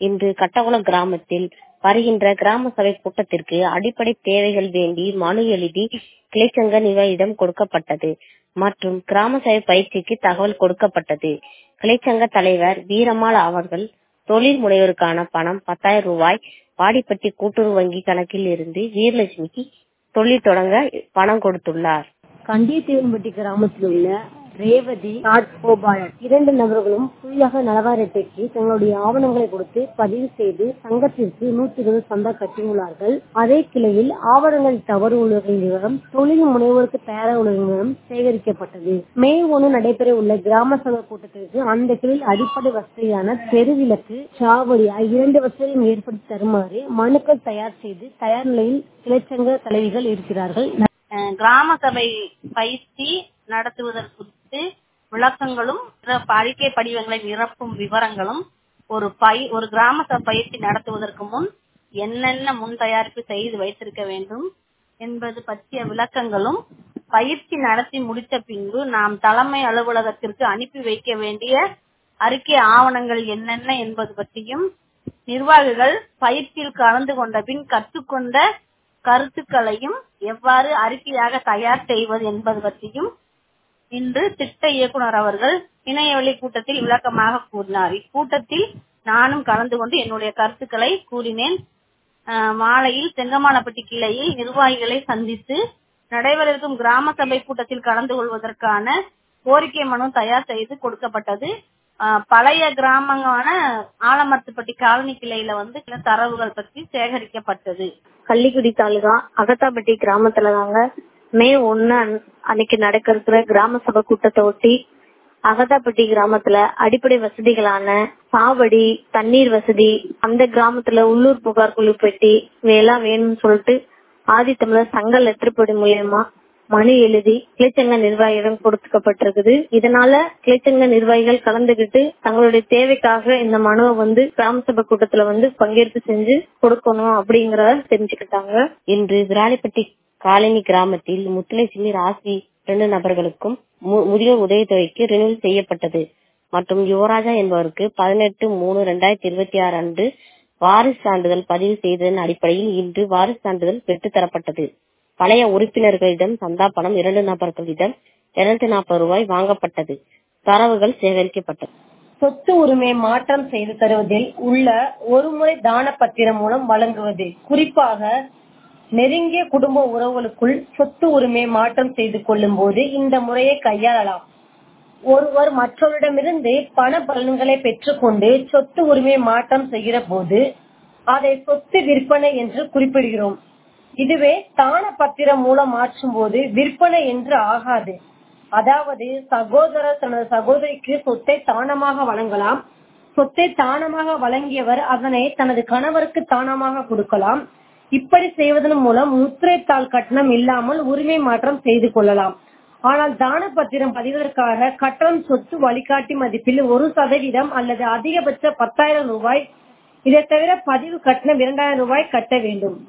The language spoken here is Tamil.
இன்று கட்டகுளம் கிராமத்தில் வருகின்ற கிராம சபை கூட்டத்திற்கு அடிப்படை தேவைகள் வேண்டி மனு எழுதி கிளைச்சங்க நிர்வாகியிடம் கொடுக்கப்பட்டது மற்றும் கிராம சபை பயிற்சிக்கு தகவல் கொடுக்கப்பட்டது கிளைச்சங்க தலைவர் வீரம்மாள் அவர்கள் தொழில் முனைவோருக்கான பணம் பத்தாயிரம் ரூபாய் வாடிப்பட்டி கூட்டுறவு வங்கி கணக்கில் இருந்து வீரலட்சுமிக்கு தொழில் தொடங்க பணம் கொடுத்துள்ளார் கண்டியத்தேவன்பட்டி கிராமத்தில் உள்ள ரேவதி கோபாலன் இரண்டு நபர்களும் புதிதாக நலவாரி அட்டைக்கு தங்களுடைய ஆவணங்களை கொடுத்து பதிவு செய்து சங்கத்திற்கு நூத்தி இருபது சந்தா கட்டியுள்ளார்கள் அதே கிளையில் ஆவணங்கள் தவறு உள்ளவர்களின் விவரம் தொழில் முனைவோருக்கு தயாராக உள்ளவர்களின் விவரம் சேகரிக்கப்பட்டது மே ஒன்று நடைபெற உள்ள கிராம சபை கூட்டத்திற்கு அந்த கிளையில் அடிப்படை வசதியான தெருவிளக்கு சாவடி ஆகிய இரண்டு வசதியும் ஏற்படுத்தி தருமாறு மனுக்கள் தயார் செய்து தயார் நிலையில் கிளைச்சங்க தலைவிகள் இருக்கிறார்கள் கிராம சபை பயிற்சி நடத்துவதற்கு விளக்கங்களும் அறிக்கை படிவங்களை நிரப்பும் விவரங்களும் ஒரு பை ஒரு கிராம சபை பயிற்சி நடத்துவதற்கு முன் என்னென்ன முன் தயாரிப்பு செய்து வைத்திருக்க வேண்டும் என்பது பற்றிய விளக்கங்களும் பயிற்சி நடத்தி முடித்த பின்பு நாம் தலைமை அலுவலகத்திற்கு அனுப்பி வைக்க வேண்டிய அறிக்கை ஆவணங்கள் என்னென்ன என்பது பற்றியும் நிர்வாகிகள் பயிற்சியில் கலந்து கொண்ட பின் கற்றுக்கொண்ட கருத்துக்களையும் எவ்வாறு அறிக்கையாக தயார் செய்வது என்பது பற்றியும் இன்று திட்ட இயக்குனர் அவர்கள் இணையவழி கூட்டத்தில் விளக்கமாக கூறினார் இக்கூட்டத்தில் நானும் கலந்து கொண்டு என்னுடைய கருத்துக்களை கூறினேன் மாலையில் செங்கமானப்பட்டி கிளையில் நிர்வாகிகளை சந்தித்து நடைபெறவிருக்கும் கிராம சபை கூட்டத்தில் கலந்து கொள்வதற்கான கோரிக்கை மனு தயார் செய்து கொடுக்கப்பட்டது பழைய கிராமமான ஆலமரத்துப்பட்டி காலனி கிளையில வந்து சில தரவுகள் பற்றி சேகரிக்கப்பட்டது கள்ளிக்குடி தாலுகா அகத்தாப்பட்டி கிராமத்துல தாங்க மே ஒன்னு அன்னைக்கு நடக்கிற கிராம சபை கூட்டத்தை ஒட்டி அகதாப்பட்டி கிராமத்துல அடிப்படை வசதிகளான சாவடி தண்ணீர் வசதி அந்த கிராமத்துல உள்ளூர் புகார் குழு பெட்டி இவையெல்லாம் வேணும்னு சொல்லிட்டு ஆதித்தமிழர் சங்க லெட்டர்படி மூலியமா மனு எழுதி கிளைச்சங்க நிர்வாகியிடம் கொடுக்கப்பட்டிருக்குது இதனால கிளைச்சங்க நிர்வாகிகள் கலந்துகிட்டு தங்களுடைய தேவைக்காக இந்த மனுவை வந்து கிராம சபை கூட்டத்துல வந்து பங்கேற்பு செஞ்சு கொடுக்கணும் அப்படிங்கறத தெரிஞ்சுக்கிட்டாங்க இன்று விராலிப்பட்டி காலனி கிராமத்தில் முத்துலட்சுமி ராசி இரண்டு நபர்களுக்கும் முதியோர் உதவித்தொகைக்கு ரினிவல் செய்யப்பட்டது மற்றும் யுவராஜா என்பவருக்கு பதினெட்டு மூணு ரெண்டாயிரத்தி இருபத்தி ஆறு அன்று வாரிசு சான்றிதழ் பதிவு செய்ததன் அடிப்படையில் இன்று வாரிசு சான்றிதழ் பெற்றுத்தரப்பட்டது பழைய உறுப்பினர்களிடம் சந்தா பணம் இரண்டு நபர்களிடம் இருநூத்தி நாற்பது ரூபாய் வாங்கப்பட்டது தரவுகள் சேகரிக்கப்பட்டது சொத்து உரிமை மாற்றம் செய்து தருவதில் உள்ள ஒருமுறை தான பத்திரம் மூலம் வழங்குவது குறிப்பாக நெருங்கிய குடும்ப உறவுகளுக்குள் சொத்து உரிமை மாற்றம் செய்து கொள்ளும் போது இந்த முறையை கையாளலாம் ஒருவர் மற்றவரிடமிருந்து பண பலன்களை பெற்றுக்கொண்டு சொத்து உரிமை மாற்றம் செய்கிற போது அதை சொத்து விற்பனை என்று குறிப்பிடுகிறோம் இதுவே தான பத்திரம் மூலம் மாற்றும் போது விற்பனை என்று ஆகாது அதாவது சகோதரர் தனது சகோதரிக்கு சொத்தை தானமாக வழங்கலாம் சொத்தை தானமாக வழங்கியவர் அதனை தனது கணவருக்கு தானமாக கொடுக்கலாம் இப்படி செய்வதன் மூலம் முத்திரைத்தாள் கட்டணம் இல்லாமல் உரிமை மாற்றம் செய்து கொள்ளலாம் ஆனால் தான பத்திரம் பதிவதற்காக கட்டணம் சொத்து வழிகாட்டி மதிப்பில் ஒரு சதவீதம் அல்லது அதிகபட்ச பத்தாயிரம் ரூபாய் இதை தவிர பதிவு கட்டணம் இரண்டாயிரம் ரூபாய் கட்ட வேண்டும்